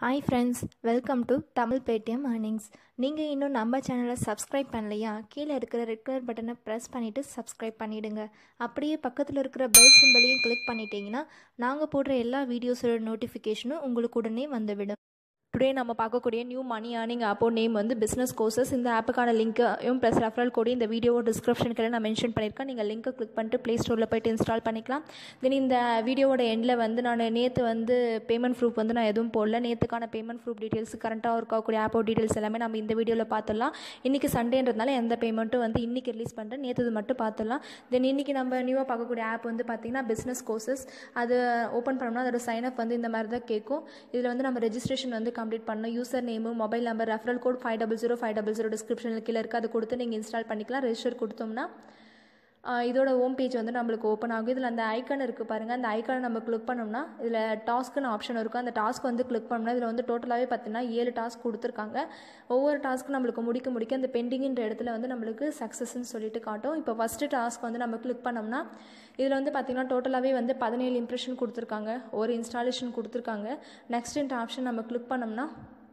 hi friends welcome to Tamil Paytm earnings நீங்கள் இன்னும் நம்ம சேனலை சப்ஸ்கிரைப் பண்ணலையா கீழே இருக்கிற ரெட் கலர் பட்டனை ப்ரெஸ் பண்ணிவிட்டு சப்ஸ்கிரைப் பண்ணிவிடுங்க அப்படியே பக்கத்தில் இருக்கிற பெல் சிம்பலையும் கிளிக் பண்ணிட்டீங்கன்னா நாங்கள் போடுற எல்லா வீடியோஸோட நோட்டிஃபிகேஷனும் உங்களுக்கு உடனே வந்துவிடும் டுடே நம்ம பார்க்கக்கூடிய நியூ மணி ஏர்னிங் ஆப்போ நேம் வந்து பிஸ்னஸ் கோர்சஸ் இந்த ஆப்புக்கான லிங்க்கையும் ப்ளஸ் ரெஃபரல் கோடி இந்த வீடியோ டிஸ்கிரிப்ஷனுக்கு நான் மென்ஷன் பண்ணியிருக்கேன் நீங்கள் லிங்க்கை கிளிக் பண்ணிட்டு ப்ளே ஸ்டோரில் போய்ட்டு இன்ஸ்டால் பண்ணிக்கலாம் தென் இந்த வீடியோவோட எண்டில் வந்து நான் நேற்று வந்து பேமெண்ட் ப்ரூஃப் வந்து நான் எதுவும் போடல நேற்றுக்கான பேமெண்ட் ப்ரூஃப் டீட்டெயில்ஸ் கரண்ட்டாக இருக்கக்கூடிய ஆப்போ டீட்டெயில்ஸ் எல்லாமே நம்ம இந்த வீடியோவில் பார்த்துடலாம் இன்றைக்கி சண்டேன்றதுனால எந்த பேமெண்ட்டும் வந்து இன்றைக்கி ரிலீஸ் பண்ணுறேன் நேற்று மட்டும் பார்த்துடலாம் தென் இன்றைக்கி நம்ம நியூவாக பார்க்கக்கூடிய ஆப் வந்து பார்த்திங்கன்னா பிஸ்னஸ் கோர்சஸ் அது ஓப்பன் பண்ணோம்னா அதோட சைன் அப் வந்து இந்த மாதிரி தான் கேட்கும் இதில் வந்து நம்ம ரெஜிஸ்ட்ரேஷன் வந்து கம்ப்ளீட் பண்ணணும் user name mobile number referral code five double zero five double zero டிஸ்கிரிப்ஷனில் கீழே இருக்குது அதை கொடுத்து நீங்கள் இன்ஸ்டால் பண்ணிக்கலாம் ரெஜிஸ்டர் கொடுத்தோம்னா ஆஹ் இதோட ஹோம் பேஜ் வந்து நம்மளுக்கு ஓப்பன் ஆகும் இதில் அந்த ஐக்கான் இருக்குது பாருங்கள் அந்த ஐக்கானை நம்ம கிளிக் பண்ணோம்னா இதில் டாஸ்க்குன்னு ஆப்ஷன் இருக்கும் அந்த டாஸ்க் வந்து கிளிக் பண்ணோம்னா இதில் வந்து டோட்டலாகவே பார்த்தீங்கன்னா ஏழு டாஸ்க் கொடுத்துருக்காங்க ஒவ்வொரு டாஸ்க்கு நம்மளுக்கு முடிக்க முடிக்க அந்த பெண்டிங்கிற இடத்துல வந்து நம்மளுக்கு சக்ஸஸ்ன்னு சொல்லிட்டு காட்டும் இப்போ ஃபஸ்ட்டு டாஸ்க் வந்து நம்ம கிளிக் பண்ணோம்னா இதில் வந்து பார்த்திங்கன்னா டோட்டலாகவே வந்து பதினேழு இம்ப்ரெஷன் கொடுத்துருக்காங்க ஒரு இன்ஸ்டாலேஷன் கொடுத்துருக்காங்க நெக்ஸ்ட் ஆப்ஷன் நம்ம கிளிக் பண்ணோம்னா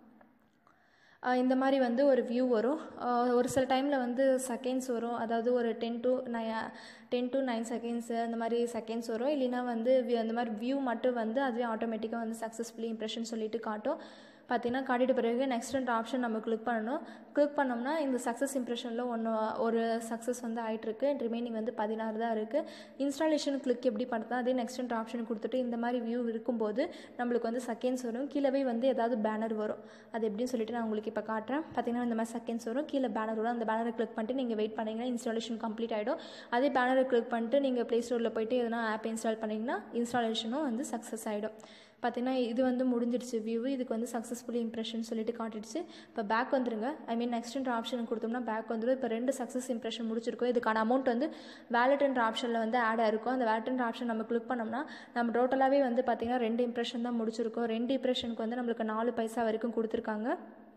ஆஹ் இந்த மாதிரி வந்து ஒரு வியூ வரும் ஆஹ் ஒரு சில டைமில் வந்து செகண்ட்ஸ் வரும் அதாவது ஒரு ten to nine ten to nine seconds அந்த மாதிரி செகண்ட்ஸ் வரும் இல்லைன்னா வந்து வி- அந்த மாதிரி வியூ மட்டும் வந்து அதுவே ஆட்டோமேட்டிக்காக வந்து சக்ஸஸ்ஃபுல்லி இம்ப்ரெஷன் சொல்லிட்டு காட்டும் பார்த்தீங்கன்னா காட்டிட்ட பிறகு நெக்ஸ்ட் ஆப்ஷன் நம்ம கிளிக் பண்ணணும் கிளிக் பண்ணோம்னா இந்த சக்ஸஸ் இம்ப்ரெஷனில் ஒன்று ஒரு சக்ஸஸ் வந்து ஆகிட்டுருக்கு ரிமைனிங் வந்து பதினாறு தான் இருக்குது இன்ஸ்டாலேஷன் கிளிக் எப்படி பண்ணுறதா அதே நெக்ஸ்ட் ஆப்ஷன் கொடுத்துட்டு இந்த மாதிரி வியூ இருக்கும்போது நம்மளுக்கு வந்து செகண்ட்ஸ் வரும் கீழவே வந்து ஏதாவது பேனர் வரும் அது எப்படின்னு சொல்லிட்டு நான் உங்களுக்கு இப்போ காட்டுறேன் பார்த்தீங்கன்னா இந்த மாதிரி செகண்ட்ஸ் வரும் கீழே பேனர் வரும் அந்த பேனரை கிளிக் பண்ணிட்டு நீங்கள் வெயிட் பண்ணிங்கன்னா இன்ஸ்டாலேஷன் கம்ப்ளீட் ஆகிடும் அதே பேனரை கிளிக் பண்ணிட்டு நீங்கள் ப்ளே ஸ்டோரில் போயிட்டு எதனா ஆப் இன்ஸ்டால் பண்ணிங்கன்னா இன்ஸ்டாலேஷனும் வந்து சக்ஸஸ் ஆகிடும் பார்த்தீங்கன்னா இது வந்து முடிஞ்சிடுச்சு வியூ இதுக்கு வந்து சக்ஸஸ்ஃபுல்லி இம்ப்ரெஷன் சொல்லிட்டு காட்டிடுச்சு இப்போ பேக் வந்துருங்க ஐ மீன் நெக்ஸ்ட்ன்ற ஆப்ஷன் கொடுத்தோம்னா பேக் வந்துடும் இப்போ ரெண்டு சக்ஸஸ் இம்ப்ரெஷன் முடிச்சிருக்கோம் இதுக்கான அமௌண்ட் வந்து வேலட்ன்ற ஆப்ஷனில் வந்து ஆட் ஆயிருக்கும் அந்த வேலட்ன்ற ஆப்ஷன் நம்ம கிளிக் பண்ணோம்னா நம்ம டோட்டலாகவே வந்து பார்த்தீங்கன்னா ரெண்டு இம்ப்ரெஷன் தான் முடிச்சிருக்கோம் ரெண்டு இம்ப்ரெஷனுக்கு வந்து நம்மளுக்கு நாலு பைசா வரைக்கும் கொடுத்துருக்காங்க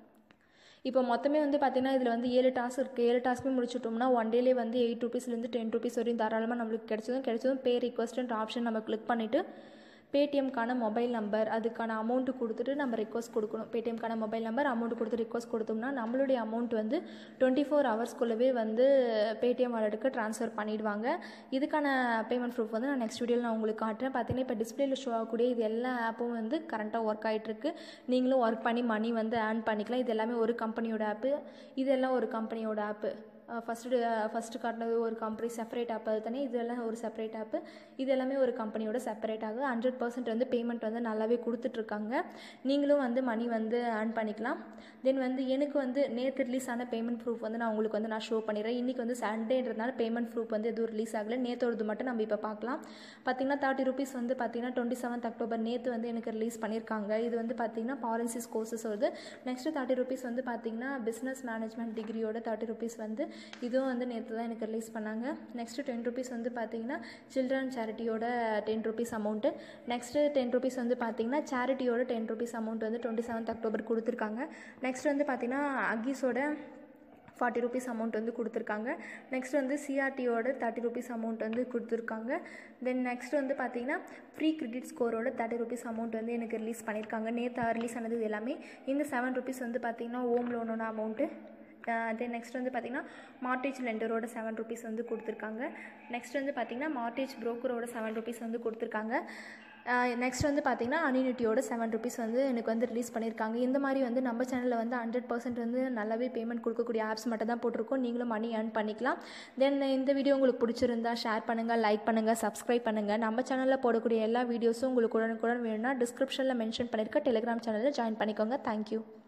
இப்போ மொத்தமே வந்து பார்த்தீங்கன்னா இதில் வந்து ஏழு டாஸ்க் இருக்குது ஏழு டாஸ்க்குமே முடிச்சிட்டோம்னா ஒன் டேலே வந்து எயிட் ருபீஸ்லேருந்து டென் ருபீஸ் வரையும் தாராளமாக நம்மளுக்கு கிடைச்சதும் கிடைச்சதும் பே ரிக்வஸ்ட்ன்ற ஆப்ஷன் நம்ம கிளிக் பண்ணிவிட்டு பேடிஎம்க்கான மொபைல் நம்பர் அதுக்கான அமௌண்ட்டு கொடுத்துட்டு நம்ம ரெக்வஸ்ட் கொடுக்கணும் பேடிஎம்க்கான மொபைல் நம்பர் அமௌண்ட் கொடுத்து ரெக்வஸ்ட் கொடுத்தோம்னா நம்மளுடைய அமௌண்ட் வந்து டுவெண்ட்டி ஃபோர் ஹவர்ஸ்க்குள்ளவே வந்து பேடிஎம் வாலெட்டுக்கு ட்ரான்ஸ்ஃபர் பண்ணிடுவாங்க இதுக்கான பேமெண்ட் ப்ரூஃப் வந்து நான் நெக்ஸ்ட் வீடியோவில் நான் உங்களுக்கு காட்டுறேன் பார்த்தீங்கன்னா இப்போ டிஸ்பிளேல ஷோ ஆகக்கூடிய இது எல்லா ஆப்பும் வந்து கரண்ட்டாக ஒர்க் ஆகிட்டுருக்கு நீங்களும் ஒர்க் பண்ணி மணி வந்து ஏர்ன் பண்ணிக்கலாம் இது எல்லாமே ஒரு கம்பெனியோட ஆப்பு இதெல்லாம் ஒரு கம்பெனியோட ஆப்பு ஃபஸ்ட்டு ஃபஸ்ட்டு காட்டினது ஒரு கம்பெனி செப்பரேட் ஆப் அது தனி இதெல்லாம் ஒரு செப்பரேட் ஆப்பு இது எல்லாமே ஒரு கம்பெனியோட செப்பரேட் ஆகுது ஹண்ட்ரட் பர்சன்ட் வந்து பேமெண்ட் வந்து நல்லாவே கொடுத்துட்ருக்காங்க நீங்களும் வந்து மணி வந்து ஏர்ன் பண்ணிக்கலாம் தென் வந்து எனக்கு வந்து நேற்று ரிலீஸ் ஆன பேமெண்ட் ப்ரூஃப் வந்து நான் உங்களுக்கு வந்து நான் ஷோ பண்ணிடுறேன் இன்றைக்கி வந்து சண்டேன்றதுனால பேமெண்ட் ப்ரூஃப் வந்து எதுவும் ரிலீஸ் ஆகலை நேற்றோடது மட்டும் நம்ம இப்போ பார்க்கலாம் பார்த்தீங்கன்னா தேர்ட்டி ருபீஸ் வந்து பார்த்தீங்கன்னா டுவெண்ட்டி செவன்த் அக்டோபர் நேற்று வந்து எனக்கு ரிலீஸ் பண்ணியிருக்காங்க இது வந்து பார்த்தீங்கன்னா பாரன்சிஸ் கோர்சஸ் வருது நெக்ஸ்ட்டு தேர்ட்டி ருபீஸ் வந்து பார்த்தீங்கன்னா பிஸ்னஸ் மேனேஜ்மெண்ட் டிகிரியோட தேர்ட்டி ருபீஸ் வந்து இதுவும் வந்து நேற்று தான் எனக்கு ரிலீஸ் பண்ணாங்க நெக்ஸ்ட்டு டென் ருபீஸ் வந்து பார்த்தீங்கன்னா சில்ட்ரன் சேரிட்டியோட ten rupees amount next ten rupees வந்து பார்த்தீங்கன்னா சேரிட்டியோட டென் ருபீஸ் அமௌண்ட் வந்து டுவெண்ட்டி செவன்த் அக்டோபர் கொடுத்துருக்காங்க நெக்ஸ்ட் வந்து பார்த்தீங்கன்னா அக்கீஸோட ஃபார்ட்டி ருபீஸ் அமௌண்ட் வந்து கொடுத்துருக்காங்க நெக்ஸ்ட் வந்து சிஆர்டியோட தேர்ட்டி ருபீஸ் அமௌண்ட் வந்து கொடுத்துருக்காங்க தென் நெக்ஸ்ட் வந்து பார்த்தீங்கன்னா ஃப்ரீ கிரெடிட் ஸ்கோரோட தேர்ட்டி ருபீஸ் அமௌண்ட் வந்து எனக்கு ரிலீஸ் பண்ணியிருக்காங்க நேற்று ரிலீஸ் ஆனது இது எல்லாமே இந்த செவன் ருபீஸ் வந்து பார்த்தீங்கன்னா ஹோம் லோனோட அமௌண்ட்டு தென் நெக்ஸ்ட் வந்து பார்த்தீங்கன்னா மார்டேஜ் லெண்டரோட செவன் ருபீஸ் வந்து கொடுத்துருக்காங்க நெக்ஸ்ட் வந்து பார்த்தீங்கன்னா மார்டேஜ் ப்ரோக்கரோட செவன் ருபீஸ் வந்து கொடுத்துருக்காங்க நெக்ஸ்ட் வந்து பார்த்தீங்கன்னா அனியூனிட்டியோட செவன் ருபீஸ் வந்து எனக்கு வந்து ரிலீஸ் பண்ணியிருக்காங்க இந்த மாதிரி வந்து நம்ம சேனலில் வந்து ஹண்ட்ரட் பர்சன்ட் வந்து நல்லாவே பேமெண்ட் கொடுக்கக்கூடிய ஆப்ஸ் மட்டும் தான் போட்டிருக்கோம் நீங்களும் மணி ஏர்ன் பண்ணிக்கலாம் தென் இந்த வீடியோ உங்களுக்கு பிடிச்சிருந்தா ஷேர் பண்ணுங்கள் லைக் பண்ணுங்கள் சப்ஸ்கிரைப் பண்ணுங்கள் நம்ம சேனலில் போடக்கூடிய எல்லா வீடியோஸும் உங்களுக்கு உடனுக்குடன் வேணும்னா டிஸ்கிரிப்ஷனில் மென்ஷன் பண்ணியிருக்க டெலிகிராம் சேனலில் ஜாயின் பண்ணிக்கோங்க தேங்க்யூ